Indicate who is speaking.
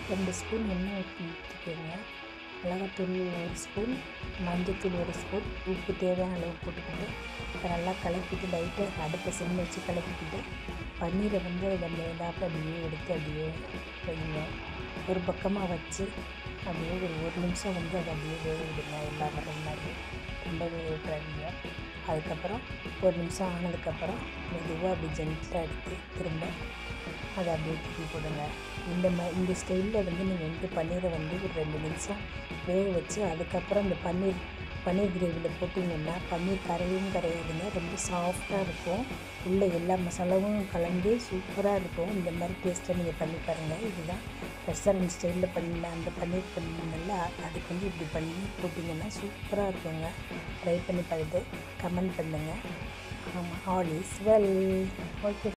Speaker 1: ரெண்டு ஸ்பூன் எண்ணெய் ஊற்றி ஊற்றிக்கோங்க மிளகாத்தூள் ஒரு ஸ்பூன் மஞ்சத்தூள் ஒரு ஸ்பூன் உப்பு தேவையான அளவு போட்டுக்கிட்டு அதை நல்லா கலக்கிட்டு லைட்டாக அடுப்பை சிம் வச்சு கலக்கிக்கிட்டு பன்னீரை வந்து அதில் மேலாப்பில் அப்படியே எடுத்து அப்படியே வைங்க ஒரு பக்கமாக வச்சு அப்படியே ஒரு ஒரு நிமிஷம் வந்து அதை அப்படியே வேக விடுங்க எல்லாம் வர மாதிரி ரொம்ப வேக விட்டுறாதீங்க அதுக்கப்புறம் ஒரு நிமிஷம் ஆனதுக்கப்புறம் மெதுவாக அப்படி ஜென்டிலாக எடுத்து திரும்ப அதை அப்படியே தூக்கி போடுங்க இந்த மா இந்த ஸ்டைலில் வந்து நீங்கள் வந்து பன்னீரை வந்து ஒரு ரெண்டு நிமிஷம் வேக வச்சு அதுக்கப்புறம் இந்த பன்னீர் பன்னீர் கிரேவியில் போட்டிங்கன்னா பன்னீர் கரையும் கரையாதுங்க ரொம்ப சாஃப்டாக இருக்கும் உள்ளே எல்லா மசாலாவும் கலந்து சூப்பராக இருக்கும் இந்த மாதிரி டேஸ்ட்டாக நீங்கள் பண்ணி பாருங்கள் இதுதான் ரெஸ்டாரண்ட் ஸ்டைலில் பண்ண அந்த பன்னீர் பண்ணல அதுக்கு வந்து இப்படி பண்ணி போட்டிங்கன்னா சூப்பராக இருக்குங்க ட்ரை பண்ணி பார்த்துட்டு கமெண்ட் பண்ணுங்கள் ஆமாம் ஆல் இஸ் வெல் ஓகே